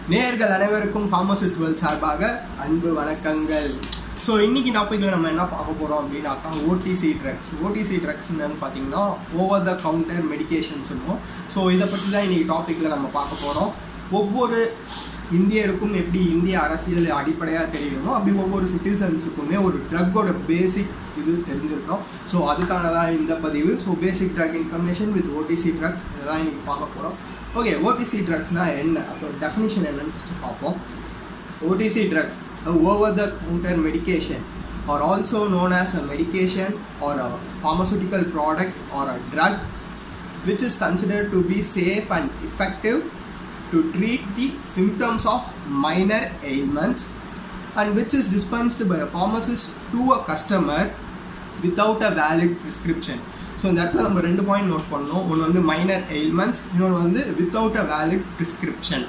நேயர்கள் அனைவருக்கும் pharmacist world சார்பாக அன்பு வணக்கங்கள் ஸோ இன்னைக்கு டாப்பிக்கில் நம்ம என்ன பார்க்க போகிறோம் அப்படின்னாக்கா ஓடிசி ட்ரக்ஸ் ஓடிசி ட்ரக்ஸ் என்னன்னு பார்த்தீங்கன்னா ஓவர் த கவுண்டர் மெடிகேஷன் சொல்லுவோம் ஸோ இதை பற்றி தான் இன்னைக்கு டாப்பிக்கில் நம்ம பார்க்க போகிறோம் ஒவ்வொரு இந்தியருக்கும் எப்படி இந்திய அரசியல் அடிப்படையாக தெரியணுமோ அப்படி ஒவ்வொரு சிட்டிசன்ஸுக்குமே ஒரு ட்ரக்கோட பேசிக் இது தெரிஞ்சிருக்கணும் ஸோ அதுக்கான தான் இந்த பதிவு so basic drug information with OTC drugs இதான் இன்னைக்கு பார்க்க போகிறோம் ஓகே ஓடிசி ட்ரக்ஸ்னால் என்ன அதோட டெஃபினிஷன் என்னன்னு ஃபஸ்ட்டு பார்ப்போம் OTC drugs, a over-the-counter medication, are also known as a medication or a pharmaceutical product or a drug which is considered to be safe and effective to treat the symptoms of minor ailments and which is dispensed by a pharmacist to a customer without a valid prescription. So இந்த இடத்துல நம்ம ரெண்டு point note பண்ணோம் ஒன்று வந்து minor ailments இன்னொன்று வந்து without a valid prescription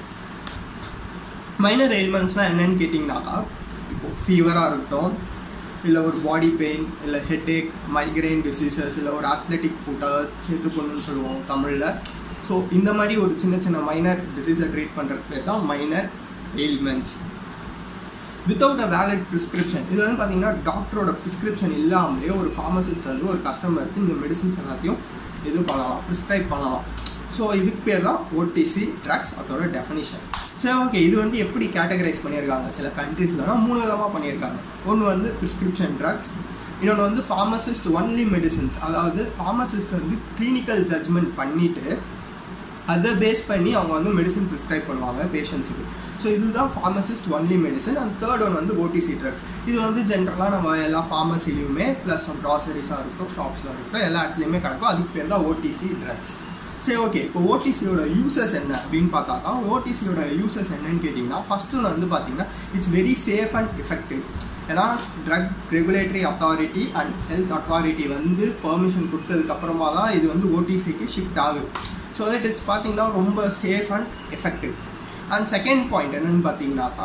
minor எயில்மெண்ட்ஸ்னால் என்னன்னு கேட்டிங்கனாக்கா இப்போது ஃபீவராக இருக்கட்டும் இல்லை ஒரு பாடி பெயின் இல்லை ஹெட்ஏக் மைக்ரைன் டிசீசஸ் இல்லை ஒரு அத்லெட்டிக் ஃபுட்டாக சேர்த்துக்கணும்னு சொல்லுவோம் தமிழில் ஸோ இந்த மாதிரி ஒரு சின்ன சின்ன மைனர் டிசீஸை ட்ரீட் பண்ணுறதுக்கு தான் minor ailments without a valid prescription இது வந்து பார்த்தீங்கன்னா டாக்டரோட ப்ரிஸ்கிரிப்ஷன் இல்லாமலே ஒரு ஃபார்மசிஸ்ட் வந்து ஒரு கஸ்டமருக்கு இந்த மெடிசின்ஸ் எல்லாத்தையும் இது பண்ணலாம் ப்ரிஸ்கிரைப் பண்ணலாம் ஸோ இதுக்கு பேர் தான் ஓடிசி ட்ரக்ஸ் அதோட டெஃபினிஷன் சரி ஓகே இது வந்து எப்படி கேட்டகரைஸ் பண்ணியிருக்காங்க சில கண்ட்ரீஸ்லலாம் மூணு விதமாக பண்ணியிருக்காங்க ஒன்று வந்து ப்ரிஸ்கிரிப்ஷன் ட்ரக்ஸ் இன்னொன்று வந்து ஃபார்மசிஸ்ட் ஒன்லி மெடிசின்ஸ் அதாவது ஃபார்மசிஸ்ட் வந்து கிளினிக்கல் ஜட்ஜ்மெண்ட் பண்ணிவிட்டு அதை பேஸ் பண்ணி அவங்க வந்து மெடிசன் ப்ரிஸ்கிரைப் பண்ணுவாங்க பேஷண்ட்ஸுக்கு ஸோ இதுதான் pharmacist only medicine and third one வந்து ஓடிசி ட்ரக்ஸ் இது வந்து ஜென்ரலாக நம்ம எல்லா ஃபார்மசிலையுமே ப்ளஸ் க்ராசரிஸாக இருக்கட்டும் ஷாப்ஸில் இருக்கட்டும் எல்லா இடத்துலையுமே கிடக்கும் அதுக்கு பேர் தான் ஓடிசி ட்ரக்ஸ் சரி ஓகே இப்போ ஓடிசியோட யூசஸ் என்ன அப்படின்னு பார்த்தாக்கா ஓடிசியோட யூசஸ் என்னன்னு கேட்டிங்கன்னா ஃபஸ்ட்டு ஒன்று வந்து பார்த்தீங்கன்னா it's very safe and effective ஏன்னா drug regulatory authority and health authority வந்து பெர்மிஷன் கொடுத்ததுக்கப்புறமா தான் இது வந்து ஓடிசிக்கு ஷிஃப்ட் ஆகுது ஸோ தட் இட்ஸ் பார்த்தீங்கன்னா ரொம்ப safe and effective and second point என்னென்னு பார்த்தீங்கன்னாக்கா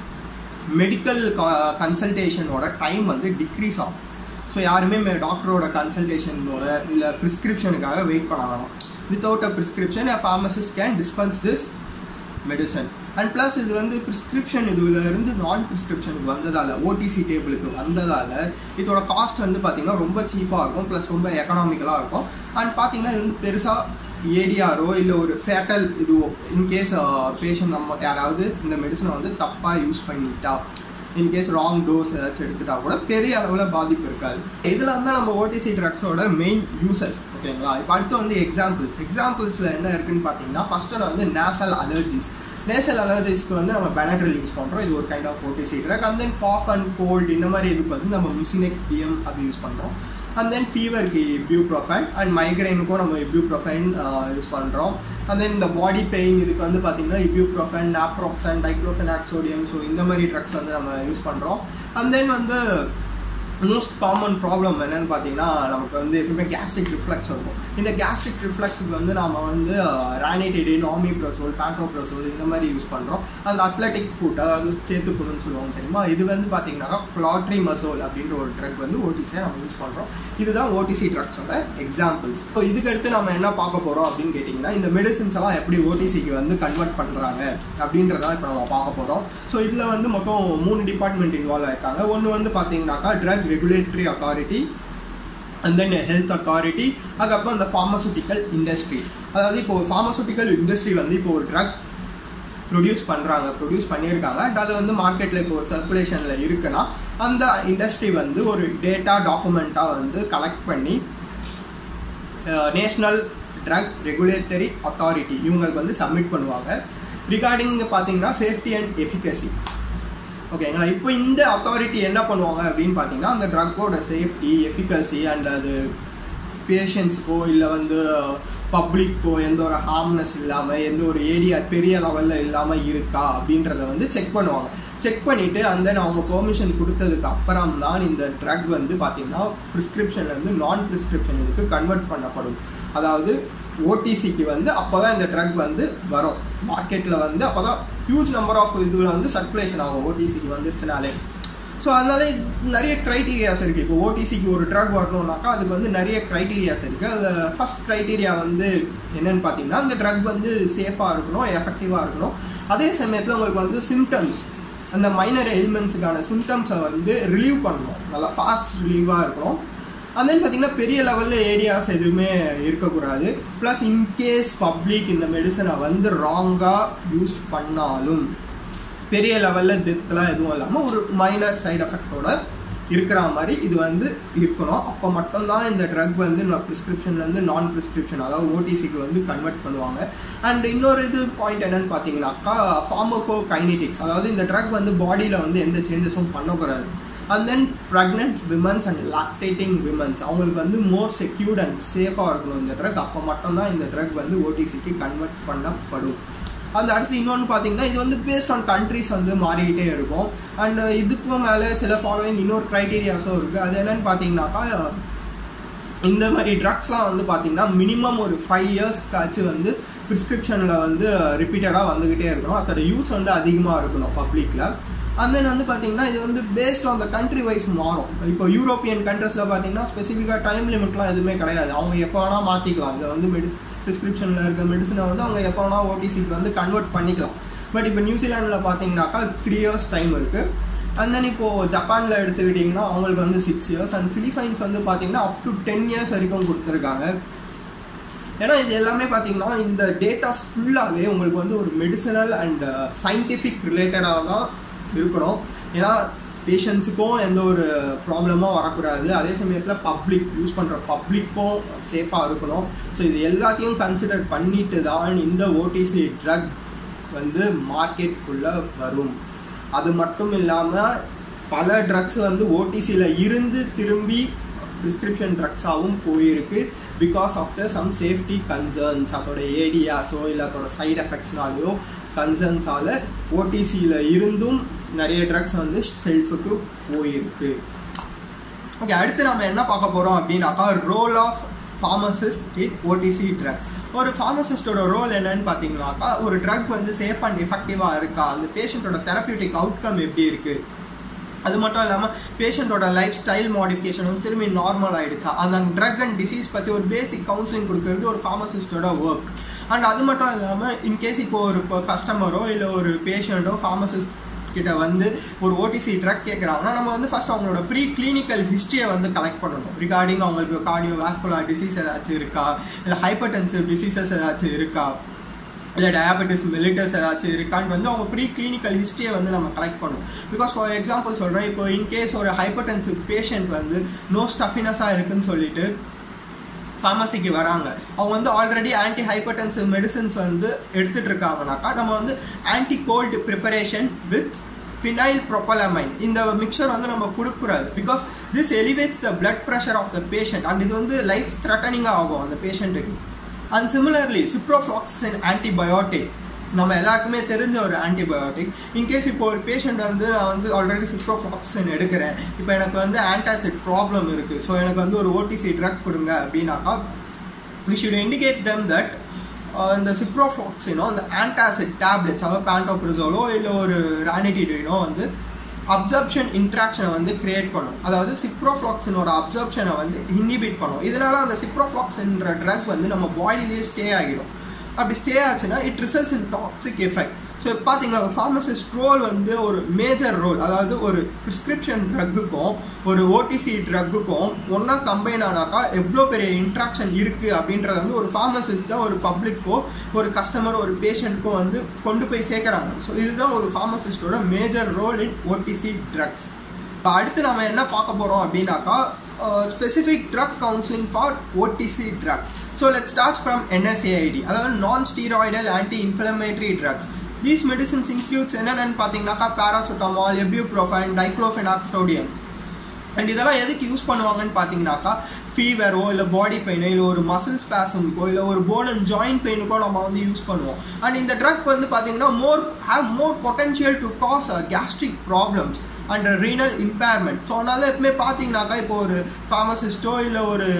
மெடிக்கல் கன்சல்டேஷனோட டைம் வந்து டிக்ரீஸ் ஆகும் ஸோ யாருமே டாக்டரோட கன்சல்டேஷனோட இல்லை ப்ரிஸ்கிரிப்ஷனுக்காக வெயிட் பண்ண வேணாம் without a prescription a pharmacist can dispense this medicine and plus இது வந்து ப்ரிஸ்கிரிப்ஷன் இதுல இருந்து நான் ப்ரிஸ்கிரிப்ஷனுக்கு வந்ததால் ஓடிசி டேபிளுக்கு வந்ததால் இதோட காஸ்ட் வந்து பார்த்திங்கன்னா ரொம்ப சீப்பாக இருக்கும் ப்ளஸ் ரொம்ப எக்கனாமிக்கலாக இருக்கும் அண்ட் பார்த்தீங்கன்னா இது வந்து பெருசாக ஏடிஆரோ இல்லை ஒரு ஃபேட்டல் இதுவோ இன்கேஸ் பேஷண்ட் நம்ம யாராவது இந்த மெடிசனை வந்து தப்பாக யூஸ் பண்ணிட்டா இன்கேஸ் ராங் டோஸ் ஏதாச்சும் எடுத்துட்டா கூட பெரிய அளவில் பாதிப்பு இருக்காது இதில் வந்து நம்ம ஓடிசி ட்ரக்ஸோட மெயின் யூசஸ் ஓகேங்களா இப்போ அடுத்து வந்து எக்ஸாம்பிள்ஸ் எக்ஸாம்பிள்ஸில் என்ன இருக்குன்னு பார்த்தீங்கன்னா ஃபஸ்ட்டு வந்து நேசல் அலர்ஜிஸ் நேசல் அலர்ஜிஸ்க்கு வந்து நம்ம பெனட்ரல் யூஸ் பண்ணுறோம் இது ஒரு kind of OTC drug and then cough and cold இந்த மாதிரி இதுக்கு வந்து நம்ம முசினெக்ஸ் டிஎம் அது யூஸ் பண்ணுறோம் அண்ட் தென் ஃபீவருக்கு இப்யூப்ரோஃபைன் அண்ட் மைக்ரைனுக்கும் நம்ம இப்யூப்ரோஃபைன் யூஸ் பண்ணுறோம் அண்ட் தென் இந்த பாடி பெயின் இதுக்கு வந்து பார்த்திங்கன்னா ibuprofen naproxen diclofenac sodium so இந்த மாதிரி ட்ரக்ஸ் வந்து நம்ம யூஸ் பண்ணுறோம் அண்ட் தென் வந்து மோஸ்ட் காமன் ப்ராப்ளம் என்னென்னு பார்த்தீங்கன்னா நமக்கு வந்து எப்பவுமே கேஸ்ட்ரிக் ரிஃப்ளெக்ஸ் இருக்கும் இந்த கேஸ்ட்ரிக் ரிஃப்ளெக்ஸுக்கு வந்து நம்ம வந்து ரானிட்டிடின் ஆமிப்ரோசோல் பேட்டோப்ரோசோல் இந்த மாதிரி யூஸ் பண்ணுறோம் அந்த அத்லட்டிக் ஃபுட் அதாவது சேத்துக்கணும்னு சொல்லுவாங்க தெரியுமா இது வந்து பார்த்தீங்கன்னா க்ளாட்ரி மசோல் அப்படின்ற ஒரு ட்ரக் வந்து ஓடிசியை நம்ம யூஸ் பண்ணுறோம் இதுதான் ஓடிசி ட்ரக்ஸோட எக்ஸாம்பிள்ஸ் ஸோ இதுக்கு அடுத்து நம்ம என்ன பார்க்க போகிறோம் அப்படின்னு கேட்டிங்கன்னா இந்த மெடிசின்ஸ் எல்லாம் எப்படி ஓடிசிக்கு வந்து கன்வெர்ட் பண்ணுறாங்க அப்படின்றதான் இப்போ நம்ம பார்க்க போகிறோம் ஸோ இதில் வந்து மொத்தம் மூணு டிபார்ட்மெண்ட் இன்வால்வ் ஆயிருக்காங்க ஒன்று வந்து பார்த்தீங்கன்னாக்கா drug regulatory authority and then health authority அதுக்கப்புறம் இந்த ஃபார்மசூட்டிக்கல் இண்டஸ்ட்ரி அதாவது இப்போ ஒரு ஃபார்மசூட்டிக்கல் இண்டஸ்ட்ரி வந்து இப்போ ஒரு ட்ரக் ப்ரொடியூஸ் பண்ணுறாங்க ப்ரொடியூஸ் பண்ணியிருக்காங்க அண்ட் அது வந்து மார்க்கெட்டில் இப்போ ஒரு சர்க்குலேஷனில் இருக்குன்னா அந்த இண்டஸ்ட்ரி வந்து ஒரு டேட்டா டாக்குமெண்ட்டாக வந்து கலெக்ட் பண்ணி நேஷ்னல் ட்ரக் ரெகுலேட்டரி அத்தாரிட்டி இவங்களுக்கு வந்து சப்மிட் பண்ணுவாங்க ரிகார்டிங் பார்த்தீங்கன்னா சேஃப்டி அண்ட் எஃபிகசி ஓகேங்களா இப்போ இந்த அத்தாரிட்டி என்ன பண்ணுவாங்க அப்படின்னு பார்த்தீங்கன்னா அந்த ட்ரக்கோட சேஃப்டி எஃபிகசி அண்ட் அது பேஷண்ட்ஸுக்கோ இல்லை வந்து பப்ளிக்கோ எந்த ஒரு ஹார்ம்னஸ் இல்லாமல் எந்த ஒரு ஏரியா பெரிய லெவலில் இல்லாமல் இருக்கா அப்படின்றத வந்து செக் பண்ணுவாங்க செக் பண்ணிவிட்டு அந்த தென் அவங்க பெர்மிஷன் கொடுத்ததுக்கு அப்புறம் தான் இந்த ட்ரக் வந்து பார்த்திங்கன்னா ப்ரிஸ்கிரிப்ஷன்லேருந்து நான் ப்ரிஸ்கிரிப்ஷன் இதுக்கு கன்வெர்ட் பண்ணப்படும் அதாவது ஓடிசிக்கு வந்து அப்போ தான் இந்த ட்ரக் வந்து வரும் மார்க்கெட்டில் வந்து அப்போ தான் ஹியூஜ் நம்பர் ஆஃப் இதில் வந்து சர்க்குலேஷன் ஆகும் ஓடிசிக்கு வந்துருச்சுனாலே ஸோ அதனால நிறைய க்ரைட்டீரியாஸ் இருக்குது இப்போ ஓடிசிக்கு ஒரு ட்ரக் வரணும்னாக்கா அதுக்கு வந்து நிறைய க்ரைட்டீரியாஸ் இருக்குது அதில் ஃபஸ்ட் க்ரைட்டீரியா வந்து என்னன்னு பார்த்தீங்கன்னா அந்த ட்ரக் வந்து சேஃபாக இருக்கணும் எஃபெக்டிவாக இருக்கணும் அதே சமயத்தில் உங்களுக்கு வந்து சிம்டம்ஸ் அந்த மைனர் எலிமெண்ட்ஸுக்கான சிம்டம்ஸை வந்து ரிலீவ் பண்ணணும் நல்லா ஃபாஸ்ட் ரிலீவாக இருக்கணும் and then பார்த்தீங்கன்னா பெரிய லெவலில் ஏரியாஸ் எதுவுமே இருக்கக்கூடாது ப்ளஸ் இன்கேஸ் பப்ளிக் இந்த மெடிசனை வந்து ராங்காக யூஸ் பண்ணாலும் பெரிய லெவலில் டெத்லாம் எதுவும் இல்லாமல் ஒரு மைனர் சைடு எஃபெக்டோட இருக்கிற மாதிரி இது வந்து இருக்கணும் அப்போ மட்டும்தான் இந்த ட்ரக் வந்து நான் ப்ரிஸ்கிரிப்ஷன்லேருந்து நான் ப்ரிஸ்கிரிப்ஷன் அதாவது ஓடிசிக்கு வந்து கன்வெர்ட் பண்ணுவாங்க அண்ட் இன்னொரு இது பாயிண்ட் என்னன்னு பார்த்தீங்கன்னாக்கா ஃபார்மோகோ கைனெட்டிக்ஸ் அதாவது இந்த ட்ரக் வந்து பாடியில் வந்து எந்த சேஞ்சஸும் பண்ணக்கூடாது and then pregnant womens and lactating womens அவங்களுக்கு வந்து மோர் செக்யூர்ட் அண்ட் சேஃபாக இருக்கணும் இந்த ட்ரக் அப்போ மட்டும்தான் இந்த ட்ரக் வந்து ஓடிசிக்கு கன்வெர்ட் பண்ணப்படும் அந்த அடுத்து இன்னொன்று பார்த்தீங்கன்னா இது வந்து பேஸ்ட் ஆன் கண்ட்ரிஸ் வந்து மாறிக்கிட்டே இருக்கும் அண்ட் இதுக்கும் மேலே சில ஃபாலோவிங் இன்னொரு க்ரைட்டீரியாஸும் இருக்குது அது என்னன்னு பார்த்தீங்கன்னாக்கா இந்த மாதிரி ட்ரக்ஸ்லாம் வந்து பார்த்தீங்கன்னா மினிமம் ஒரு ஃபைவ் இயர்ஸ்க்காச்சு வந்து ப்ரிஸ்கிரிப்ஷனில் வந்து ரிப்பீட்டடாக வந்துக்கிட்டே இருக்கணும் அதோட யூஸ் வந்து அதிகமாக இருக்கணும் பப்ளிக்கில் அண்ட் தென் வந்து பார்த்தீங்கன்னா இது வந்து based on the country wise மாறும் இப்போ யூரோப்பியன் கண்ட்ரஸில் பார்த்தீங்கன்னா ஸ்பெசிஃபிக்காக டைம் லிமிட்லாம் எதுவுமே கிடையாது அவங்க எப்போ வேணால் மாற்றிக்கலாம் இதை வந்து மெடி ப்ரிஸ்கிரிப்ஷனில் இருக்க மெடிசனை வந்து அவங்க எப்போ வேணால் ஓடிசிக்கு வந்து கன்வெர்ட் பண்ணிக்கலாம் பட் இப்போ நியூசிலாண்டில் பார்த்தீங்கன்னாக்கா த்ரீ இயர்ஸ் டைம் இருக்குது அண்ட் தென் இப்போது ஜப்பானில் எடுத்துக்கிட்டிங்கன்னா அவங்களுக்கு வந்து சிக்ஸ் இயர்ஸ் அண்ட் ஃபிலிப்பைன்ஸ் வந்து பார்த்தீங்கன்னா அப் டு டென் இயர்ஸ் வரைக்கும் கொடுத்துருக்காங்க ஏன்னா இது எல்லாமே பார்த்தீங்கன்னா இந்த டேட்டாஸ் ஃபுல்லாகவே உங்களுக்கு வந்து ஒரு மெடிசனல் அண்ட் சயின்டிஃபிக் ரிலேட்டடாக தான் இருக்கணும் ஏன்னா பேஷண்ட்ஸுக்கும் எந்த ஒரு ப்ராப்ளமும் வரக்கூடாது அதே சமயத்தில் பப்ளிக் யூஸ் பண்ணுற பப்ளிக்கும் சேஃபாக இருக்கணும் ஸோ இது எல்லாத்தையும் கன்சிடர் பண்ணிட்டு தான் இந்த ஓடிசி ட்ரக் வந்து மார்க்கெட்டுக்குள்ளே வரும் அது மட்டும் இல்லாமல் பல ட்ரக்ஸ் வந்து ஓடிசியில் இருந்து திரும்பி ப்ரிஸ்கிரிப்ஷன் ட்ரக்ஸாகவும் போயிருக்கு because of the some safety concerns அதோட ஏடியாஸோ இல்லை அதோட சைட் எஃபெக்ட்ஸ்னாலேயோ கன்சர்ன்ஸால் ஓடிசியில் இருந்தும் நிறைய ட்ரக்ஸ் வந்து செல்ஃபுக்கு போயிருக்கு ஓகே அடுத்து நம்ம என்ன பார்க்க போகிறோம் அப்படின்னாக்கா role of pharmacist in OTC drugs ஒரு ஃபார்மசிஸ்டோட ரோல் என்னன்னு பார்த்தீங்கன்னாக்கா ஒரு ட்ரக் வந்து சேஃப் அண்ட் எஃபெக்டிவாக இருக்கா அந்த பேஷண்ட்டோட தெரப்பியூட்டிக் அவுட்கம் எப்படி இருக்குது அது மட்டும் இல்லாமல் பேஷண்ட்டோட லைஃப் ஸ்டைல் மாடிஃபிகேஷன் வந்து திரும்பி நார்மல் ஆகிடுச்சா அந்த ட்ரக் அண்ட் டிசீஸ் பற்றி ஒரு பேசிக் கவுன்சிலிங் கொடுக்கறது ஒரு ஃபார்மசிஸ்டோட ஒர்க் அண்ட் அது மட்டும் இல்லாமல் இன்கேஸ் இப்போ ஒரு கஸ்டமரோ இல்லை ஒரு பேஷண்ட்டோ ஃபார்மசிஸ்ட் கிட்ட வந்து ஒரு ஓடிசி ட்ரக் கேட்குறாங்கன்னா நம்ம வந்து ஃபர்ஸ்ட் அவங்களோட ப்ரீ கிளினிக்கல் ஹிஸ்ட்ரியை வந்து கலெக்ட் பண்ணணும் ரிகார்டிங் அவங்களுக்கு கார்டியோ வாஸ்குலர் டிசீஸ் ஏதாச்சும் இருக்கா இல்லை ஹைப்பர்டென்சிவ் டிசீசஸ் ஏதாச்சும் இருக்கா இல்லை டயபெட்டிஸ் மிலிட்டஸ் ஏதாச்சும் இருக்கான்னு வந்து அவங்க ப்ரீ கிளினிக்கல் ஹிஸ்ட்ரியை வந்து நம்ம கலெக்ட் பண்ணும் பிகாஸ் ஃபார் எக்ஸாம்பிள் சொல்கிறேன் இப்போ இன்கேஸ் ஒரு ஹைப்பர்டென்சிவ் பேஷண்ட் வந்து நோ ஸ்டஃபினஸாக இருக்குன்னு சொல்லிட்டு ஃபார்மசிக்கு வராங்க அவங்க வந்து ஆல்ரெடி ஆன்டி ஹைப்பர்டென்சிவ் மெடிசின்ஸ் வந்து எடுத்துகிட்டு இருக்காங்கனாக்கா நம்ம வந்து anti cold preparation with phenylpropanolamine இந்த மிக்சர் வந்து நம்ம கொடுக்கூடாது because this elevates the blood pressure of the patient and இது வந்து லைஃப் த்ரெட்டனிங்காக ஆகும் அந்த பேஷண்ட்டுக்கு அண்ட் சிமிலர்லி சிப்ரோஃப்ளாக்சின் ஆன்டிபயோட்டிக் நம்ம எல்லாருக்குமே தெரிஞ்ச ஒரு ஆன்டிபயோட்டிக் இன்கேஸ் இப்போ ஒரு பேஷண்ட் வந்து நான் வந்து ஆல்ரெடி சிப்ரோஃப்ளாக்சின் எடுக்கிறேன் இப்போ எனக்கு வந்து ஆன்டாசிட் ப்ராப்ளம் இருக்குது ஸோ எனக்கு வந்து ஒரு ஓடிசி ட்ரக் கொடுங்க அப்படின்னாக்கா we should indicate them that இந்த சிப்ரோஃப்ளாக்சினோ இந்த ஆன்டாசிட் டேப்லெட்ஸ் அதாவது பேண்டோப்ரிசோலோ இல்லை ஒரு ரானிடிடினோ வந்து அப்சர்ப்ஷன் இன்ட்ராக்ஷனை வந்து கிரியேட் பண்ணும் அதாவது சிப்ரோஃப்ளாக்சினோட அப்சர்ப்ஷனை வந்து இன்ஹிபிட் பண்ணும் இதனால அந்த சிப்ரோஃப்ளாக்சின்ற ட்ரக் வந்து நம்ம பாடியிலேயே ஸ்டே ஆகிடும் அப்படி ஸ்டே ஆச்சுன்னா it results in toxic effect so பார்த்தீங்கன்னா ஒரு ஃபார்மசிஸ்ட் ரோல் வந்து ஒரு மேஜர் ரோல் அதாவது ஒரு ப்ரிஸ்கிரிப்ஷன் ட்ரக்குக்கும் ஒரு ஓடிசி ட்ரக்குக்கும் ஒன்றா கம்பைன் ஆனாக்கா எவ்வளோ பெரிய இன்ட்ராக்ஷன் இருக்குது அப்படின்றத வந்து ஒரு ஃபார்மசிஸ்ட்டை ஒரு பப்ளிக்கோ ஒரு கஸ்டமர் ஒரு பேஷண்ட்க்கோ வந்து கொண்டு போய் சேர்க்குறாங்க ஸோ இதுதான் ஒரு ஃபார்மசிஸ்டோட major role in OTC drugs இப்போ அடுத்து நம்ம என்ன பார்க்க போகிறோம் அப்படின்னாக்கா specific drug counselling for OTC drugs so let start from NSAID அதாவது non steroidal anti inflammatory drugs these medicines includes என்னென்னு பார்த்தீங்கன்னாக்கா paracetamol ibuprofen diclofenac sodium and இதெல்லாம் எதுக்கு யூஸ் பண்ணுவாங்கன்னு பார்த்தீங்கன்னாக்கா ஃபீவரோ இல்லை பாடி பெயினோ இல்லை ஒரு மசில் ஸ்பேசமுக்கோ இல்லை ஒரு போன் அண்ட் ஜாயின்ட் பெயினுக்கோ நம்ம வந்து யூஸ் பண்ணுவோம் அண்ட் இந்த ட்ரக் வந்து பார்த்தீங்கன்னா more have more potential to cause gastric problems and renal impairment so அதனால எப்பவுமே பார்த்தீங்கன்னாக்கா இப்போ ஒரு ஃபார்மசிஸ்டோ இல்லை ஒரு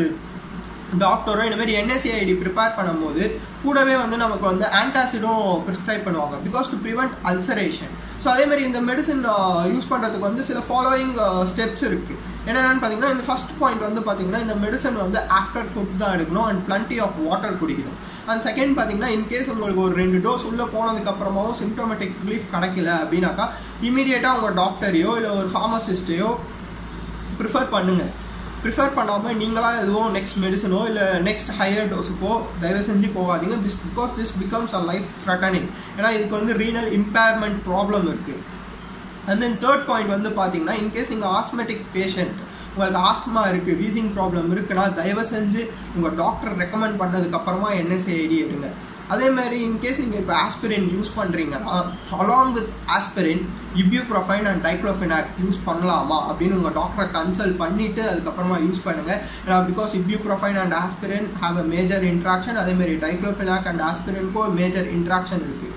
டாக்டரோ இந்த மாதிரி என்எஸ்ஏஐடி ப்ரிப்பேர் பண்ணும்போது கூடவே வந்து நமக்கு வந்து ஆன்டாசிடும் ப்ரிஸ்கிரைப் பண்ணுவாங்க because to prevent ulceration so அதே மாதிரி இந்த மெடிசன் யூஸ் பண்ணுறதுக்கு வந்து சில ஃபாலோயிங் ஸ்டெப்ஸ் இருக்குது என்னென்னு பார்த்தீங்கன்னா இந்த ஃபர்ஸ்ட் பாயிண்ட் வந்து பார்த்தீங்கன்னா இந்த மெடிசன் வந்து ஆஃப்டர் ஃபுட் தான் எடுக்கணும் அண்ட் பிளண்டி ஆஃப் வாட்டர் குடிக்கணும் அண்ட் செகண்ட் பார்த்தீங்கன்னா இன்கேஸ் உங்களுக்கு ஒரு ரெண்டு டோஸ் உள்ளே போனதுக்கு அப்புறமாவும் சிம்டோமேட்டிக் ரிலீஃப் கிடைக்கல அப்படின்னாக்கா இமீடியட்டாக உங்கள் டாக்டரையோ இல்லை ஒரு ஃபார்மசிஸ்ட்டையோ ப்ரிஃபர் பண்ணுங்கள் ப்ரிஃபர் பண்ணாமல் நீங்களாக எதுவும் நெக்ஸ்ட் மெடிசனோ இல்லை நெக்ஸ்ட் ஹையர் டோஸுக்கோ தயவு செஞ்சு போகாதீங்க please because this becomes a life threatening ஏன்னா இதுக்கு வந்து ரீனல் இம்பேர்மெண்ட் ப்ராப்ளம் இருக்குது அண்ட் தென் தேர்ட் பாயிண்ட் வந்து பார்த்தீங்கன்னா இன்கேஸ் நீங்கள் ஆஸ்மெட்டிக் பேஷண்ட் உங்களுக்கு ஆஸ்மா இருக்குது வீசிங் ப்ராப்ளம் இருக்குன்னா தயவு செஞ்சு உங்கள் டாக்டர் ரெக்கமெண்ட் பண்ணதுக்கப்புறமா என்எஸ்ஏஐடி எடுங்க அதே மாதிரி இன்கேஸ் நீங்கள் இப்போ ஆஸ்பிரின் யூஸ் பண்ணுறீங்கன்னா along with aspirin ibuprofen and diclofenac use பண்ணலாமா அப்படின்னு உங்கள் டாக்டரை கன்சல்ட் பண்ணிவிட்டு அதுக்கப்புறமா யூஸ் பண்ணுங்கள் ஏன்னா because ibuprofen and aspirin have a major interaction அதேமாரி டைக்ளோஃபினாக் அண்ட் ஆஸ்பிரினுக்கும் மேஜர் இன்ட்ராக்ஷன் இருக்குது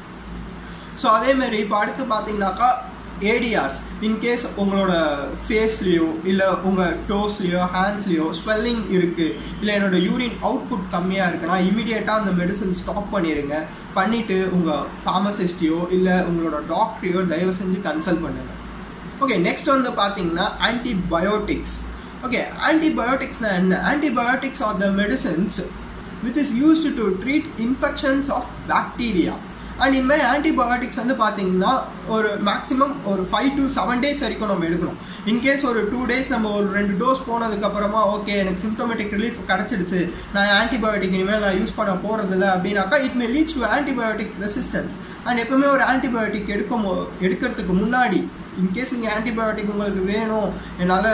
ஸோ அதேமாரி இப்போ அடுத்து பார்த்தீங்கன்னாக்கா ஏடிஆர்ஸ் இன்கேஸ் உங்களோட ஃபேஸ்லேயோ இல்லை உங்கள் டோஸ்லேயோ ஹேண்ட்ஸ்லேயோ ஸ்வெல்லிங் இருக்குது இல்லை என்னோட யூரின் அவுட்புட் கம்மியாக இருக்குன்னா இமீடியட்டாக அந்த மெடிசன் ஸ்டாப் பண்ணிடுங்க பண்ணிவிட்டு உங்கள் ஃபார்மசிஸ்டையோ இல்லை உங்களோட டாக்டரையோ தயவு செஞ்சு கன்சல்ட் பண்ணுங்கள் ஓகே நெக்ஸ்ட் வந்து பார்த்தீங்கன்னா ஆன்டிபயோட்டிக்ஸ் ஓகே ஆன்டிபயோட்டிக்ஸ்னா என்ன antibiotics are the medicines which is used to treat infections of bacteria and இந்த மாதிரி ஆன்டிபயோட்டிக்ஸ் வந்து பார்த்தீங்கன்னா ஒரு மேக்ஸிமம் ஒரு ஃபைவ் டு செவன் டேஸ் வரைக்கும் நம்ம எடுக்கணும் இன்கேஸ் ஒரு டூ டேஸ் நம்ம ஒரு ரெண்டு டோஸ் போனதுக்கப்புறமா ஓகே எனக்கு சிம்டோமேட்டிக் ரிலீஃப் கிடச்சிடுச்சு நான் ஆன்டிபயோட்டிக் இனிமேல் நான் யூஸ் பண்ண போகிறதில்ல அப்படின்னாக்கா it may leach to antibiotic resistance and எப்பவுமே ஒரு ஆன்டிபயோட்டிக் எடுக்கும் எடுக்கிறதுக்கு முன்னாடி இன்கேஸ் நீங்கள் ஆன்டிபயோட்டிக் உங்களுக்கு வேணும் என்னால்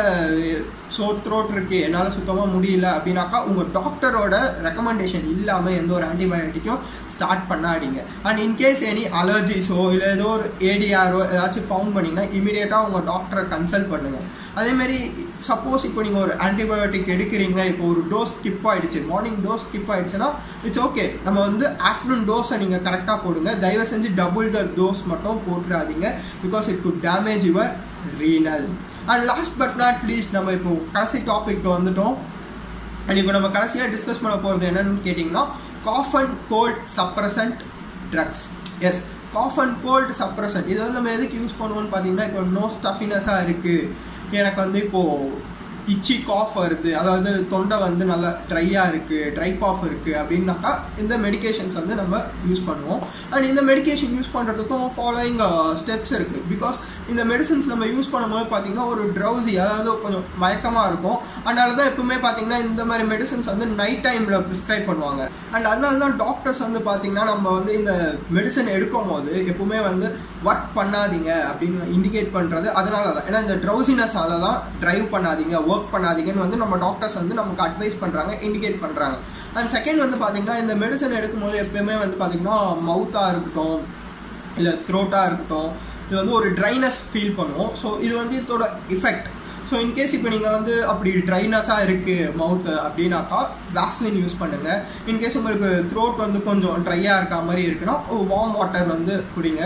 சோர் த்ரோட் இருக்கு என்னால் சுத்தமாக முடியல அப்படின்னாக்கா உங்கள் டாக்டரோட ரெக்கமெண்டேஷன் இல்லாமல் எந்த ஒரு ஆன்டிபயோட்டிக்கும் ஸ்டார்ட் பண்ணாதீங்க அண்ட் இன்கேஸ் எனி அலர்ஜிஸோ இல்லை ஏதோ ஒரு ஏடிஆரோ ஏதாச்சும் ஃபவுண்ட் பண்ணிங்கன்னா இமீடியட்டாக உங்கள் டாக்டரை கன்சல்ட் பண்ணுங்கள் அதேமாரி சப்போஸ் இப்போ நீங்கள் ஒரு ஆன்டிபயோட்டிக் எடுக்கிறீங்க இப்போ ஒரு டோஸ் ஸ்கிப் ஆகிடுச்சு மார்னிங் டோஸ் ஸ்கிப் ஆகிடுச்சுன்னா இட்ஸ் ஓகே நம்ம வந்து ஆஃப்டர்நூன் டோஸை நீங்கள் கரெக்டாக போடுங்க தயவு செஞ்சு டபுள் த டோஸ் மட்டும் போட்டுறாதீங்க because it could damage your renal and last but not please நம்ம இப்போ கடைசி டாபிக் வந்துட்டோம் அண்ட் இப்போ நம்ம கடைசியாக டிஸ்கஸ் பண்ண போகிறது என்னன்னு கேட்டிங்கன்னா cough and cold suppressant drugs yes cough and cold suppressant இது வந்து நம்ம எதுக்கு யூஸ் பண்ணுவோம்னு பார்த்தீங்கன்னா இப்போ நோ ஸ்டஃபினஸாக இருக்குது எனக்கு வந்து இப்போது இச்சி காஃப் வருது அதாவது தொண்டை வந்து நல்லா ட்ரையாக இருக்குது ட்ரை காஃப் இருக்குது அப்படின்னாக்கா இந்த மெடிகேஷன்ஸ் வந்து நம்ம யூஸ் பண்ணுவோம் அண்ட் இந்த மெடிகேஷன் யூஸ் பண்ணுறதுக்கும் ஃபாலோயிங் ஸ்டெப்ஸ் இருக்குது பிகாஸ் இந்த மெடிசன்ஸ் நம்ம யூஸ் பண்ணும்போது பார்த்தீங்கன்னா ஒரு ட்ரௌசி அதாவது கொஞ்சம் மயக்கமாக இருக்கும் அதனால தான் எப்பவுமே பார்த்தீங்கன்னா இந்த மாதிரி மெடிசன்ஸ் வந்து நைட் டைமில் ப்ரிஸ்கிரைப் பண்ணுவாங்க அண்ட் அதனால தான் டாக்டர்ஸ் வந்து பார்த்தீங்கன்னா நம்ம வந்து இந்த மெடிசன் எடுக்கும் போது எப்பவுமே வந்து ஒர்க் பண்ணாதீங்க அப்படின்னு இண்டிகேட் பண்ணுறது அதனால தான் ஏன்னா இந்த ட்ரௌசினஸால தான் ட்ரைவ் பண்ணாதீங்க ஒர்க் பண்ணாதீங்கன்னு வந்து நம்ம டாக்டர்ஸ் வந்து நமக்கு அட்வைஸ் பண்ணுறாங்க இண்டிகேட் பண்ணுறாங்க அண்ட் செகண்ட் வந்து பார்த்தீங்கன்னா இந்த மெடிசன் எடுக்கும்போது எப்பயுமே வந்து பார்த்தீங்கன்னா மவுத்தாக இருக்கட்டும் இல்லை த்ரோட்டாக இருக்கட்டும் இது வந்து ஒரு ட்ரைனஸ் ஃபீல் பண்ணுவோம் ஸோ இது வந்து இதோட இஃபெக்ட் ஸோ இன்கேஸ் இப்போ நீங்கள் வந்து அப்படி ட்ரைனஸாக இருக்குது மவுத்து அப்படின்னாக்கா வேஸ்லின் யூஸ் பண்ணுங்கள் இன்கேஸ் உங்களுக்கு த்ரோட் வந்து கொஞ்சம் ட்ரையாக இருக்க மாதிரி இருக்குன்னா வார்ம் வாட்டர் வந்து குடிங்க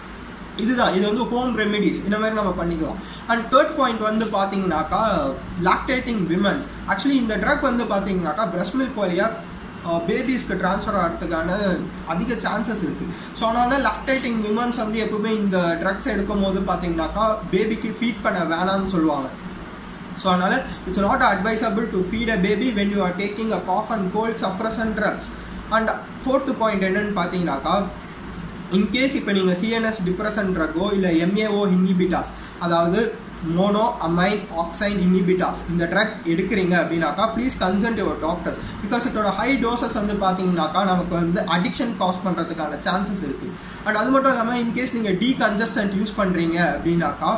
இதுதான் இது வந்து ஹோம் ரெமெடிஸ் இந்த மாதிரி நம்ம பண்ணிக்கலாம் அண்ட் தேர்ட் பாயிண்ட் வந்து பார்த்தீங்கன்னாக்கா லாக்டேட்டிங் விமன்ஸ் ஆக்சுவலி இந்த ட்ரக் வந்து பார்த்தீங்கன்னாக்கா பிரஸ்ட் மில்க் வழியாக பேபிஸ்க்கு ட்ரான்ஸ்ஃபர் ஆகிறதுக்கான அதிக சான்சஸ் இருக்குது ஸோ அதனால தான் லாக்டேட்டிங் விமன்ஸ் வந்து எப்பவுமே இந்த ட்ரக்ஸ் எடுக்கும் போது பார்த்தீங்கன்னாக்கா பேபிக்கு ஃபீட் பண்ண வேணாம்னு சொல்லுவாங்க ஸோ அதனால் it's not advisable to feed a baby when you are taking a cough and cold suppressant drugs and fourth point என்னன்னு பார்த்தீங்கன்னாக்கா இன்கேஸ் இப்போ நீங்கள் சிஎன்எஸ் டிப்ரெஷன் ட்ரக்கோ இல்லை எம்ஏஓ இன்ஹிபிட்டாஸ் அதாவது மோனோ அமைன் ஆக்சைன் இன்ஹிபிட்டாஸ் இந்த ட்ரக் எடுக்கிறீங்க அப்படின்னாக்கா please consult your doctors because இதோட ஹை டோசஸ் வந்து பார்த்தீங்கன்னாக்கா நமக்கு வந்து அடிக்ஷன் காஸ் பண்ணுறதுக்கான சான்சஸ் இருக்குது அண்ட் அது மட்டும் இல்லாமல் இன்கேஸ் நீங்கள் டீ கன்ஜஸ்டன்ட் யூஸ் பண்ணுறீங்க அப்படின்னாக்கா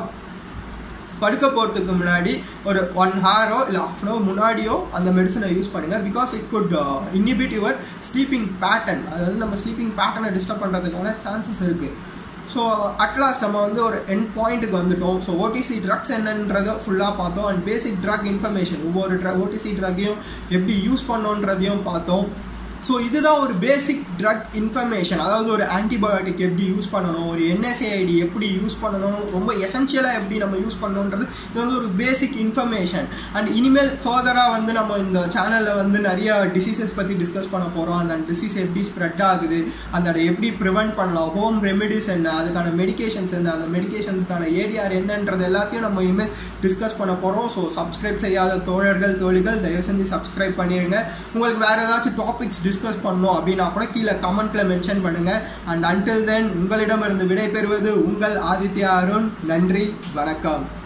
படுக்க போகிறதுக்கு முன்னாடி ஒரு ஒன் ஹாரோ இல்லை ஆஃப் அன் ஹவர் முன்னாடியோ அந்த மெடிசனை யூஸ் பண்ணுங்கள் because it could inhibit your sleeping pattern அதாவது நம்ம ஸ்லீப்பிங் பேட்டர்னை டிஸ்டர்ப் பண்ணுறதுக்கான சான்சஸ் இருக்குது ஸோ அட்லாஸ்ட் நம்ம வந்து ஒரு என் பாயிண்ட்டுக்கு வந்துட்டோம் ஸோ ஓடிசி ட்ரக்ஸ் என்னன்றதை ஃபுல்லாக பார்த்தோம் அண்ட் பேசிக் ட்ரக் இன்ஃபர்மேஷன் ஒவ்வொரு ட்ர ஓடிசி ட்ரக்கையும் எப்படி யூஸ் பண்ணோன்றதையும் பார்த்தோம் ஸோ இதுதான் ஒரு பேசிக் ட்ரக் இன்ஃபர்மேஷன் அதாவது ஒரு ஆன்டிபயோட்டிக் எப்படி யூஸ் பண்ணணும் ஒரு என்எஸ்ஏஐடி எப்படி யூஸ் பண்ணணும் ரொம்ப எசென்ஷியலாக எப்படி நம்ம யூஸ் பண்ணணுன்றது இது வந்து ஒரு பேசிக் இன்ஃபர்மேஷன் அண்ட் இனிமேல் ஃபர்தராக வந்து நம்ம இந்த சேனலில் வந்து நிறைய டிசீசஸ் பற்றி டிஸ்கஸ் பண்ண போகிறோம் அந்த டிசீஸ் எப்படி ஸ்ப்ரெட் ஆகுது அந்த அதை எப்படி ப்ரிவெண்ட் பண்ணலாம் ஹோம் ரெமெடிஸ் என்ன அதுக்கான மெடிகேஷன்ஸ் என்ன அந்த மெடிகேஷன்ஸ்க்கான ஏடிஆர் என்னன்றது எல்லாத்தையும் நம்ம இனிமேல் டிஸ்கஸ் பண்ண போகிறோம் ஸோ சப்ஸ்கிரைப் செய்யாத தோழர்கள் தோழிகள் தயவு செஞ்சு சப்ஸ்கிரைப் பண்ணிடுங்க உங்களுக்கு வேறு ஏதாச்சும் டாபிக்ஸ் டிஸ்கஸ் பண்ணணும் அப்படின்னா கூட கீழே கமெண்ட்ல மென்ஷன் பண்ணுங்க அண்ட் அன்டில் தென் உங்களிடமிருந்து விடைபெறுவது உங்கள் ஆதித்யா அருண் நன்றி வணக்கம்